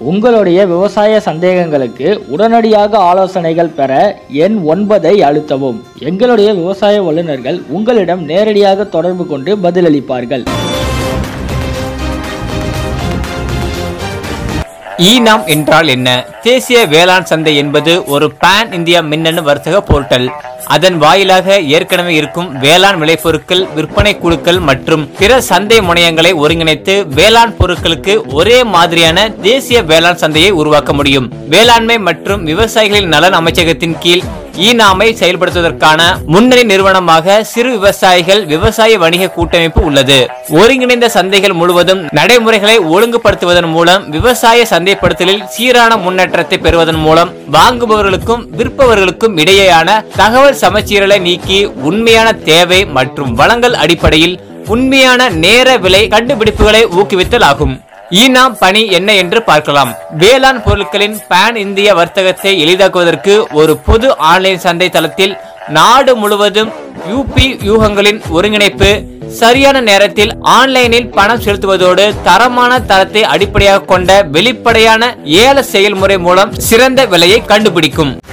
உங்களுடைய விவசாய சந்தேகங்களுக்கு உடனடியாக ஆலோசனைகள் பெற எண் ஒன்பதை அழுத்தவும் எங்களுடைய விவசாய வல்லுநர்கள் உங்களிடம் நேரடியாக தொடர்பு கொண்டு பதிலளிப்பார்கள் ஈனாம் என்றால் என்ன தேசிய வேளாண் சந்தை என்பது ஒரு பான் இந்தியா மின்னணு வர்த்தக போர்ட்டல் அதன் வாயிலாக ஏற்கனவே இருக்கும் வேளாண் விளைபொருட்கள் விற்பனை குழுக்கள் மற்றும் பிற சந்தை முனையங்களை ஒருங்கிணைத்து வேளாண் பொருட்களுக்கு ஒரே மாதிரியான தேசிய வேளாண் சந்தையை உருவாக்க முடியும் வேளாண்மை மற்றும் விவசாயிகளின் நலன் அமைச்சகத்தின் கீழ் ஈனாமை செயல்படுத்துவதற்கான முன்னணி நிறுவனமாக சிறு விவசாயிகள் விவசாய வணிக கூட்டமைப்பு உள்ளது ஒருங்கிணைந்த சந்தைகள் முழுவதும் நடைமுறைகளை ஒழுங்குபடுத்துவதன் மூலம் விவசாய சந்தைப்படுத்தலில் சீரான முன்னேற்றத்தை பெறுவதன் மூலம் வாங்குபவர்களுக்கும் விற்பவர்களுக்கும் இடையேயான தகவல் சமச்சீரலை நீக்கி உண்மையான தேவை மற்றும் வளங்கள் அடிப்படையில் உண்மையான நேர விலை கண்டுபிடிப்புகளை ஊக்குவித்தல் ஆகும் ஈனாம் பணி என்ன என்று பார்க்கலாம் வேளாண் பொருட்களின் பான் இந்திய வர்த்தகத்தை எளிதாக்குவதற்கு ஒரு பொது ஆன்லைன் சந்தை தளத்தில் நாடு முழுவதும் யூபி யூகங்களின் ஒருங்கிணைப்பு சரியான நேரத்தில் ஆன்லைனில் பணம் செலுத்துவதோடு தரமான தரத்தை அடிப்படையாக கொண்ட வெளிப்படையான ஏல செயல்முறை மூலம் சிறந்த விலையை கண்டுபிடிக்கும்